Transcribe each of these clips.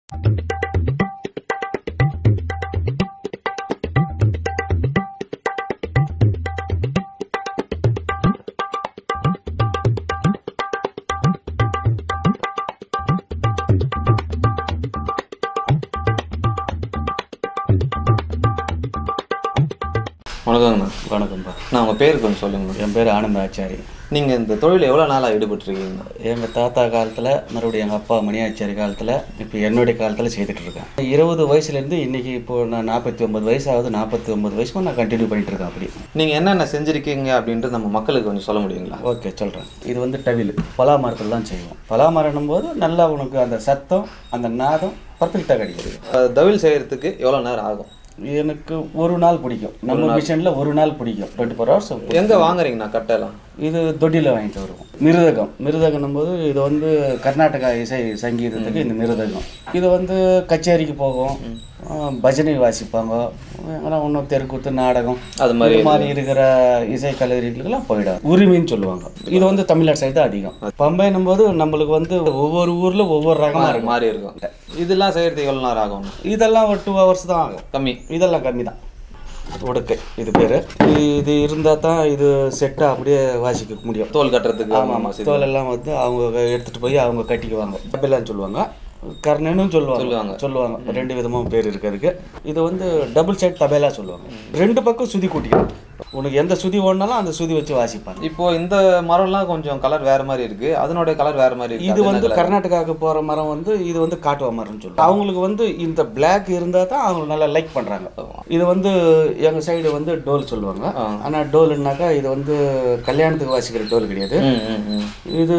வணக்கங்கண்ணா வணக்கம்ப்பா நான் உங்கள் பேர் கொஞ்சம் சொல்லுங்கண்ணா என் பேர் ஆனந்த ஆச்சாரி நீங்கள் இந்த தொழில் எவ்வளோ நாளாக ஈடுபட்டுருக்கீங்கண்ணா எங்கள் தாத்தா காலத்தில் மறுபடியும் எங்கள் அப்பா மணியாச்சாரி காலத்தில் இப்போ என்னுடைய காலத்தில் செய்துட்டு இருக்கேன் இருபது வயசுலேருந்து இன்றைக்கி இப்போ நான் நாற்பத்தி ஒம்பது வயசு ஆகுது நாற்பத்தி ஒம்பது வயசுக்கும் நான் கண்டினியூ பண்ணிட்டு இருக்கேன் அப்படி நீங்கள் என்னென்ன செஞ்சுருக்கீங்க அப்படின்ட்டு நம்ம மக்களுக்கு கொஞ்சம் சொல்ல முடியுங்களா ஓகே சொல்கிறேன் இது வந்து டவில் பலாமரத்தில் தான் செய்வோம் பலாமரம்னும் போது நல்லா உனக்கு அந்த சத்தம் அந்த நாதம் பர்ஃபெக்டாக கிடைக்குது அஹ், தவில் செய்கிறதுக்கு எவ்வளோ நேரம் ஆகும் எனக்கு ஒரு நாள் பிடிக்கும் நம்ம மிஷினில் ஒரு நாள் பிடிக்கும் டுவெண்ட்டி ஃபோர் ஹவர்ஸ் எங்கே வாங்குறீங்கண்ணா கட்டெல்லாம் இது தொட்டியில் வாங்கிட்டு வருவோம் மிருதகம் மிருதகம்னும் போது இது வந்து கர்நாடகா இசை சங்கீதத்துக்கு இந்த மிருதகம் இது வந்து கச்சேரிக்கு போகும் ஆ, பஜனை வாசிப்பாங்க ஆனால் இன்னும் தெருக்கூத்து நாடகம் அது மாதிரி இது மாதிரி இருக்கிற இசை கல்லூரிகளுக்கெல்லாம் போயிடும் உரிமைன்னு சொல்லுவாங்க இது வந்து தமிழ்நாடு சைடு தான் அதிகம் பம்பைன்னும் போது நம்மளுக்கு வந்து ஒவ்வொரு ஊரில் ஒவ்வொரு ரகமாக இருக்கும் மாறி இருக்கும் இதெல்லாம் செய்கிறதுக்கு எவ்வளோ நேரம் ஆகும் இதெல்லாம் ஒரு டூ ஹவர்ஸ் தான் ஆகும் கம்மி இதெல்லாம் கம்மி தான் உடுக்கை இது பேர் இது இருந்தால் தான் இது செட்டாக அப்படியே வாசிக்க முடியும் தோல் கட்டுறதுக்கு ஆமாம் ஆமாம் தோல் எல்லாம் வந்து அவங்க எடுத்துகிட்டு போய் அவங்க கட்டிக்குவாங்க டபுளான்னு சொல்லுவாங்க கர்ணனும் சொல்லுவாங்க சொல்லுவாங்க. சொல்லுவாங்க ரெண்டு விதமும் பேர் இருக்கு அதுக்கு இது வந்து டபுள் சைட் தபேலா சொல்லுவாங்க ரெண்டு பக்கம் சுதி கூட்டிக்கும் உனக்கு எந்த சுதி ஓடினாலும் அந்த சுதி வச்சு வாசிப்பாங்க இப்போ இந்த மரம்லாம் கொஞ்சம் கலர் வேற மாதிரி இருக்கு அதனுடைய கலர் வேற மாதிரி இருக்கு இது அது என்ன வந்து colour? கர்நாடகாவுக்கு போகிற மரம் வந்து இது வந்து காட்டுவா மரம்னு சொல்லுவாங்க அவங்களுக்கு வந்து இந்த பிளாக் இருந்தால் தான் அவங்க நல்லா லைக் பண்ணுறாங்க இது வந்து எங்கள் சைடு வந்து டோல் சொல்லுவாங்க ஆனால் டோல்னாக்கா இது வந்து கல்யாணத்துக்கு வாசிக்கிற டோல் கிடையாது ம், ம், ம். இது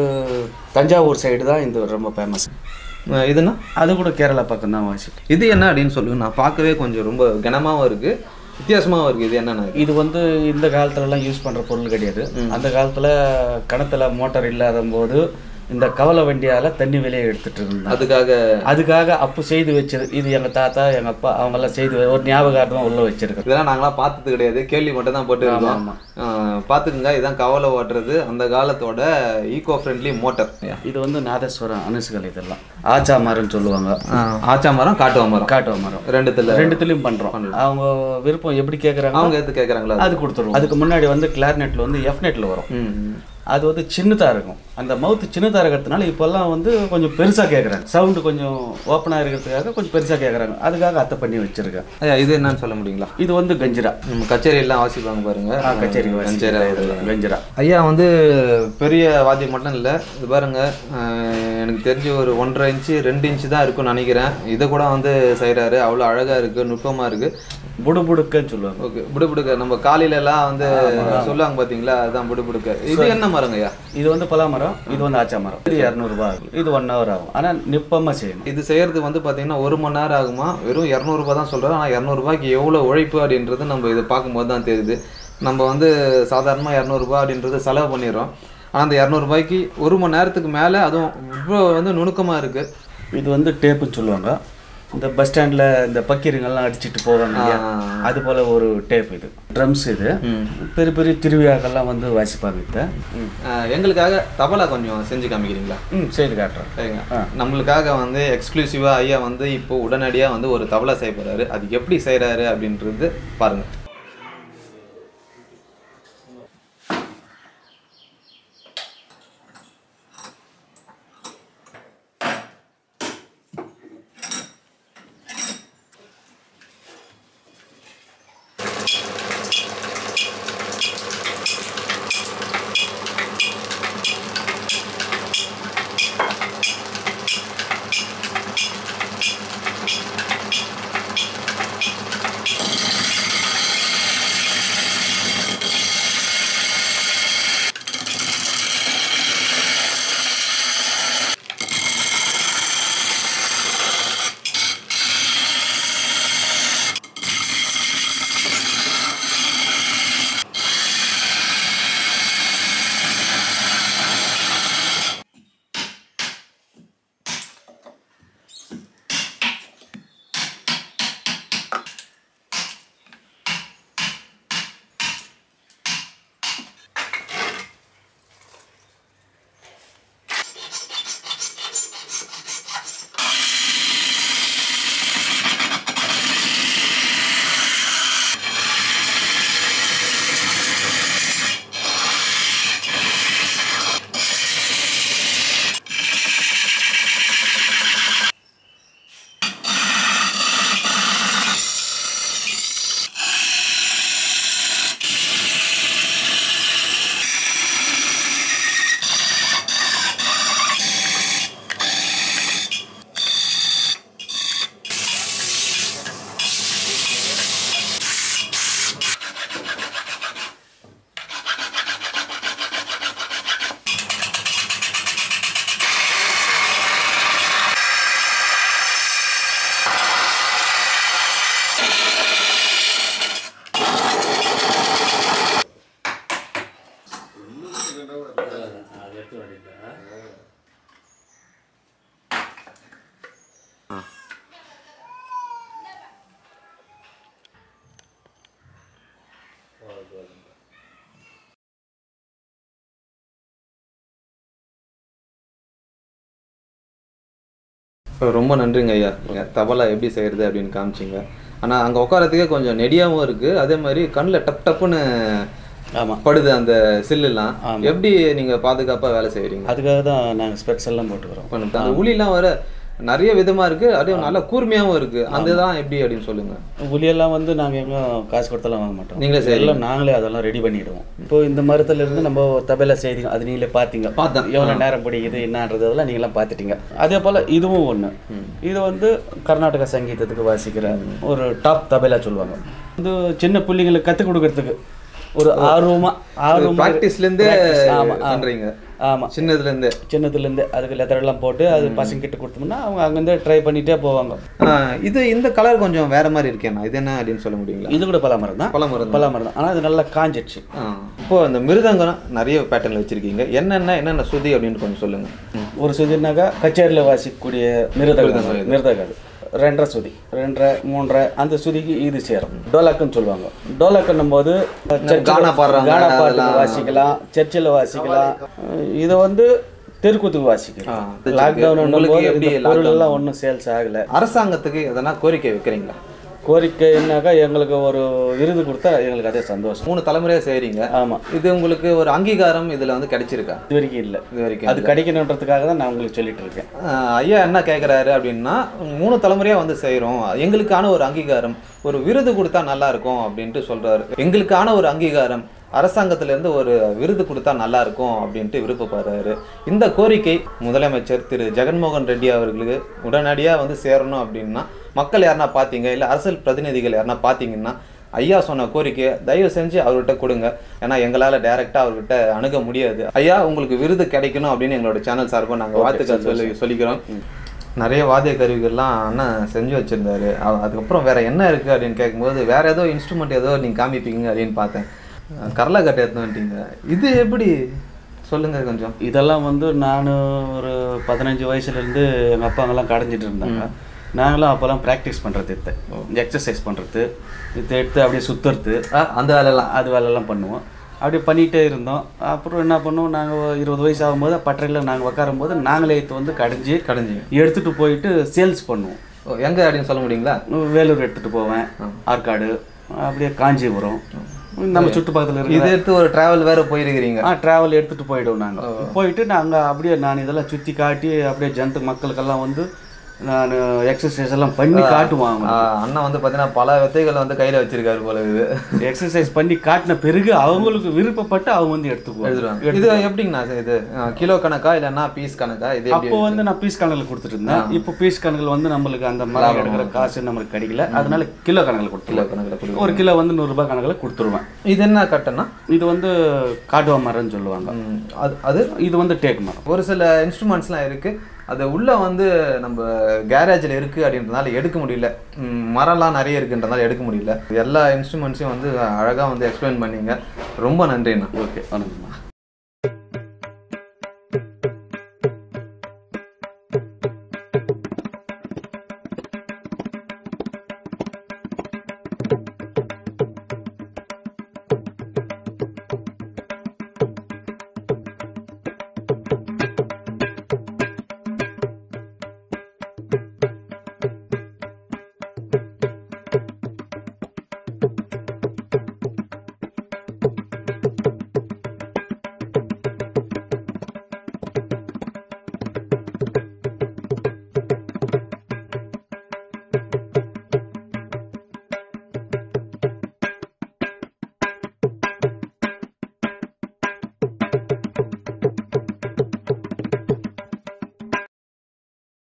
தஞ்சாவூர் சைடு தான் இது ரொம்ப ஃபேமஸ் அஹ், இதுன்னா அது கூட கேரளா பக்கம் தான் வாசிக்கும் இது என்ன அப்படின்னு சொல்லுங்க நான் பார்க்கவே கொஞ்சம் ரொம்ப கனமாவும் இருக்கு வித்தியாசமாவும் இருக்கு இது என்னன்னா இது வந்து இந்த காலத்துலலாம் யூஸ் பண்ணுற பொருள் கிடையாது அந்த காலத்தில் கிணத்துல மோட்டார் இல்லாத போது இந்த கவலை வண்டியால் தண்ணி வெளியே எடுத்துட்டு இருந்தாங்க அதுக்காக அதுக்காக அப்போ செய்து வச்சது இது எங்கள் தாத்தா எங்கள் அப்பா அவங்கெல்லாம் செய்து வ- ஒரு ஞாபகார்த்தமாக உள்ள வச்சிருக்கோம் இதெல்லாம் நாங்களாம் பார்த்தது கிடையாது கேள்வி மட்டும் தான் போட்டு இருக்கோம் ஆமா. அஹ், பார்த்துக்குங்க இதான் கவலை ஓட்டுறது அந்த காலத்தோட ஈகோ ஃப்ரெண்ட்லி மோட்டர் இது வந்து நாதஸ்வரம் அனுசுகள் இதெல்லாம் ஆச்சா மரம்னு சொல்லுவாங்க ஆச்சா மரம் காட்டுவா மரம் காட்டுவ மரம் ரெண்டுத்துல ரெண்டுத்துலேயும் பண்ணுறோம் அவங்க விருப்பம் எப்படி கேட்குறாங்க அவங்க எடுத்து கேட்குறாங்களா அது கொடுத்துருவோம் அதுக்கு முன்னாடி வந்து கிளார்நெட்டில் வந்து எஃப் நெட்டில் வரும் ம் ம். அது வந்து சின்னதாக இருக்கும் அந்த மவுத்து சின்னதாக இருக்கிறதுனால இப்போல்லாம் வந்து கொஞ்சம் பெருசாக கேட்குறாங்க சவுண்டு கொஞ்சம் ஓப்பனாக இருக்கிறதுக்காக கொஞ்சம் பெருசாக கேட்குறாங்க அதுக்காக அத்தை பண்ணி வச்சுருக்கேன் ஐயா இது என்னன்னு சொல்ல முடியுங்களா இது வந்து கஞ்சிரா நம்ம கச்சேரி எல்லாம் வாசிப்பாங்க பாருங்க ஆ, கச்சேரி கச்சேரி வாசிக்கிறது கஞ்சிரா ஐயா வந்து பெரிய வாத்தியம் மட்டும் இல்லை இது பாருங்க அஹ், எனக்கு தெரிஞ்சு ஒரு ஒன்றரை இன்ச்சு ரெண்டு இன்ச்சு தான் இருக்கும்னு நினைக்கிறேன் இதை கூட வந்து செய்கிறாரு அவ்வளோ அழகாக இருக்குது நுட்பமாக இருக்குது புடுபுடுக்கன்னு சொல்லுவாங்க ஓகே புடுபுடுக்க நம்ம காலையில எல்லாம் வந்து சொல்லுவாங்க பாத்தீங்களா அதான் புடுபுடுக்க இது என்ன மரங்க ஐயா இது வந்து பலா மரம் இது வந்து ஆச்சா மரம் இது இரநூறுபா ஆகும் இது ஒன் ஹவர் ஆகும் ஆனால் நிப்பமாக செய்யணும் இது செய்யறதுக்கு வந்து பாத்தீங்கன்னா ஒரு மணி நேரம் ஆகுமா வெறும் இரநூறுபா தான் சொல்றாரு ஆனால் இரநூறுபாய்க்கு எவ்வளோ உழைப்பு அப்படின்றது நம்ம இதை பார்க்கும்போது தான் தெரியுது நம்ம வந்து சாதாரணமாக இரநூறுபா அப்படின்றது செலவு பண்ணிடுறோம் ஆனால் அந்த இரநூறுபாய்க்கு ஒரு மணி நேரத்துக்கு மேலே அதுவும் இவ்வளோ வந்து நுணுக்கமாக இருக்குது இது வந்து டேப்புன்னு சொல்லுவாங்க இந்த பஸ் ஸ்டாண்டில் இந்த பக்கீருங்கெல்லாம் அடிச்சிட்டு போவாங்க இல்லையா அது போல் ஒரு டேப் இது ட்ரம்ஸ் இது பெரிய பெரிய திருவிழாக்கள்லாம் வந்து வாசிப்பாங்க இதை எங்களுக்காக தபலா கொஞ்சம் செஞ்சு காமிக்கிறீங்களா ம் செய்து காட்டுறேன் சரிங்க நம்மளுக்காக வந்து எக்ஸ்க்ளூசிவாக ஐயா வந்து இப்போ உடனடியாக வந்து ஒரு தபலா செய்ய போறாரு அது எப்படி செய்கிறாரு அப்படின்றது பாருங்க ரொம்ப நன்றிங்க ஐயா நீங்க தபலா எப்படி செய்யறது அப்படின்னு காமிச்சிங்க ஆனால் அங்கே உட்காரத்துக்கே கொஞ்சம் நெடியாகவும் இருக்குது அதே மாதிரி கண்ணில் டப் டப்புன்னு ஆமாம் படுது அந்த சில்லுலாம் எப்படி நீங்கள் பாதுகாப்பாக வேலை செய்கிறீங்க அதுக்காக தான் நாங்கள் ஸ்பெக்ஸ் எல்லாம் போட்டுக்கிறோம் பண்ணிட்டு அந்த உளிலாம் வர நிறைய விதமாக இருக்குது அப்படியே நல்லா கூர்மையாகவும் இருக்குது அந்த தான் எப்படி அப்படின்னு சொல்லுங்கள் உளியெல்லாம் வந்து நாங்கள் எங்கேயும் காசு கொடுத்தெல்லாம் வாங்க மாட்டோம் நீங்களே செய்றீங்க. எல்லாம் நாங்களே அதெல்லாம் ரெடி பண்ணிடுவோம் இப்போ இந்த மரத்துல இருந்து நம்ம தபையில செய்திங்க அது நீங்களே பார்த்தீங்க பார்த்தேன். எவ்வளோ நேரம் பிடிக்குது என்னன்றது அதெல்லாம் நீங்களாம் பார்த்துட்டீங்க அதே போல் இதுவும் ஒன்று இது வந்து கர்நாடக சங்கீதத்துக்கு வாசிக்கிற ஒரு டாப் தபைலா சொல்லுவாங்க இது சின்ன பிள்ளைங்களுக்கு கற்றுக் கொடுக்கறதுக்கு ஒரு ஆர்வமா ஆர்வமா ப்ராக்டிஸ்லேருந்தே Practice, ஆமா, ஆமா. பண்ணுறீங்க ஆமாம் சின்னதுலேருந்தே சின்னதுலேருந்து அதுக்கு லெத்தரெல்லாம் போட்டு அது பசங்க கிட்ட கொடுத்தோம்னா அவங்க அங்கேருந்து ட்ரை பண்ணிட்டே போவாங்க இது இந்த கலர் கொஞ்சம் வேற மாதிரி இருக்கேண்ணா இது என்ன அப்படின்னு சொல்ல முடியுங்களா இது கூட பலாமரம் தான் பழமரம் பலாமரம் தான் ஆனால் அது நல்லா காஞ்சிடுச்சு ஆ. இப்போ இந்த மிருதங்கம் நிறைய பேட்டர்னில் வச்சிருக்கீங்க என்னென்ன என்னென்ன சுதி அப்படின்னு கொஞ்சம் சொல்லுங்க ஒரு சுதினாக்கா கச்சேரியில் வாசிக்கக்கூடிய மிருதகம் மிருதகம் ரெண்டரை சுதி ரெண்டரை மூன்றரை அந்த சுதிக்கு இது சேரும் டோலாக்குன்னு சொல்லுவாங்க டோலாக்குன்னும் போது சர்ச்சில் கானா பாடுறவங்க, கானா பாட்டுக்கு அதெல்லாம். வாசிக்கலாம் சர்ச்சில் வாசிக்கலாம் இதை வந்து தெருக்கூத்துக்கு வாசிக்கலாம் ஆ. லாக்டவுன் உங்களுக்கு எப்படி பொருள் எல்லாம் ஒன்றும் சேல்ஸ் ஆகலை அரசாங்கத்துக்கு எதனா கோரிக்கை வைக்கிறீங்களா கோரிக்கை என்னக்கா எங்களுக்கு ஒரு விருது கொடுத்தா எங்களுக்கு அதே சந்தோஷம் மூணு தலைமுறையாக செய்கிறீங்க ஆமாம் இது உங்களுக்கு ஒரு அங்கீகாரம் இதில் வந்து கிடைச்சிருக்கா இது வரைக்கும் இல்லை இது வரைக்கும் அது கிடைக்கணுன்றதுக்காக தான் நான் உங்களுக்கு சொல்லிட்டு இருக்கேன் ஆஹ் ஐயா என்ன கேட்குறாரு அப்படின்னா மூணு தலைமுறையாக வந்து செய்கிறோம் எங்களுக்கான ஒரு அங்கீகாரம் ஒரு விருது கொடுத்தா நல்லா இருக்கும் அப்படின்ட்டு சொல்றாரு எங்களுக்கான ஒரு அங்கீகாரம் அரசாங்கத்திலேருந்து ஒரு விருது கொடுத்தா நல்லா இருக்கும் அப்படின்ட்டு விருப்பப்படுறாரு இந்த கோரிக்கை முதலமைச்சர் திரு ஜெகன்மோகன் ரெட்டி அவர்களுக்கு உடனடியாக வந்து சேரணும் அப்படின்னா மக்கள் யாருன்னா பார்த்தீங்க இல்லை அரசியல் பிரதிநிதிகள் யாருன்னா பார்த்தீங்கன்னா ஐயா சொன்ன கோரிக்கையை தயவு செஞ்சு அவர்கிட்ட கொடுங்க ஏன்னா எங்களால் டைரெக்டாக அவர்கிட்ட அணுக முடியாது ஐயா உங்களுக்கு விருது கிடைக்கணும் அப்படின்னு எங்களோட சேனல் சார்பாக நாங்கள் வாழ்த்துக்கள் சொல்லி சொல்லிக்கிறோம் நிறைய வாத்திய கருவிகள்லாம் அண்ணன் செஞ்சு வச்சுருந்தாரு அதுக்கப்புறம் வேற என்ன இருக்குது அப்படின்னு கேட்கும்போது வேற ஏதோ இன்ஸ்ட்ருமெண்ட் ஏதோ நீங்கள் காமிப்பீங்க அப்படின்னு பார்த்தேன் கரலாக்கட்டை எடுத்து வந்துட்டீங்க இது எப்படி சொல்லுங்க கொஞ்சம் இதெல்லாம் வந்து நான் ஒரு பதினஞ்சு வயசுலேருந்து எங்கள் அப்பாங்கெல்லாம் கடைஞ்சிட்டு இருந்தாங்க நாங்களும் அப்போல்லாம் ப்ராக்டிஸ் பண்ணுறது இத்தை எக்ஸசைஸ் பண்ணுறது இதை எடுத்து அப்படியே சுற்றுறது ஆ, அந்த வேலைலாம் அது வேலையெல்லாம் பண்ணுவோம் அப்படியே பண்ணிகிட்டே இருந்தோம் அப்புறம் என்ன பண்ணுவோம் நாங்கள் இருபது வயசு ஆகும்போது பட்டறையில் நாங்கள் உட்காரும்போது நாங்களே இதை வந்து கடைஞ்சி கடைஞ்சி எடுத்துகிட்டு போயிட்டு சேல்ஸ் பண்ணுவோம் ஓ, எங்க அப்படின்னு சொல்ல முடியுங்களா வேலூர் எடுத்துகிட்டு போவேன் ஆற்காடு அப்படியே காஞ்சிபுரம் நம்ம சுற்று பக்கத்தில் இருக்கிற இது எடுத்து ஒரு டிராவல் வேற போயிருக்கிறீங்க ஆ ட்ராவல் எடுத்துகிட்டு போயிடுவோம் நாங்கள் போயிட்டு நாங்கள் அப்படியே நான் இதெல்லாம் சுற்றி காட்டி அப்படியே ஜனத்து மக்களுக்கெல்லாம் வந்து நான் எக்ஸசைஸ் எல்லாம் பண்ணி காட்டுவாங்க ஆ, அண்ணன் வந்து பார்த்தீங்கன்னா பல வித்தைகளை வந்து கையில வச்சிருக்காரு போல இது எக்ஸசைஸ் பண்ணி காட்டின பிறகு அவங்களுக்கு விருப்பப்பட்டு அவங்க வந்து எடுத்துக்குவாங்க எழுதுறாங்க இது எப்படிங்கண்ணா இது ஆ, கிலோ கணக்கா இல்லைன்னா பீஸ் கணக்கா இது எப்படி அப்போ வந்து நான் பீஸ் கணக்கில் கொடுத்துட்டு இருந்தேன் இப்போ பீஸ் கணக்கில் வந்து நம்மளுக்கு அந்த மரம் எடுக்கிற காசு நம்மளுக்கு கிடைக்கல அதனால கிலோ கணக்கில் கிலோ கொடுத்துருவேன் கணக்கில் கொடுக்கும் ஒரு கிலோ வந்து நூறுரூபா கணக்கில் கொடுத்துருவேன் இது என்ன கட்டணா இது வந்து காட்டுவா மரம்னு சொல்லுவாங்க ம், அது அது இது வந்து டேக் மரம் ஒரு சில இன்ஸ்ட்ருமெண்ட்ஸ்லாம் இருக்கு அது உள்ள வந்து நம்ம கேரேஜில் இருக்கு அப்படின்றதுனால எடுக்க முடியல ம், மரம்லாம் நிறைய இருக்குன்றதுனால எடுக்க முடியல எல்லா இன்ஸ்ட்ருமெண்ட்ஸையும் வந்து அழகா வந்து எக்ஸ்பிளைன் பண்ணீங்க ரொம்ப நன்றிண்ணா ஓகே வணக்கம்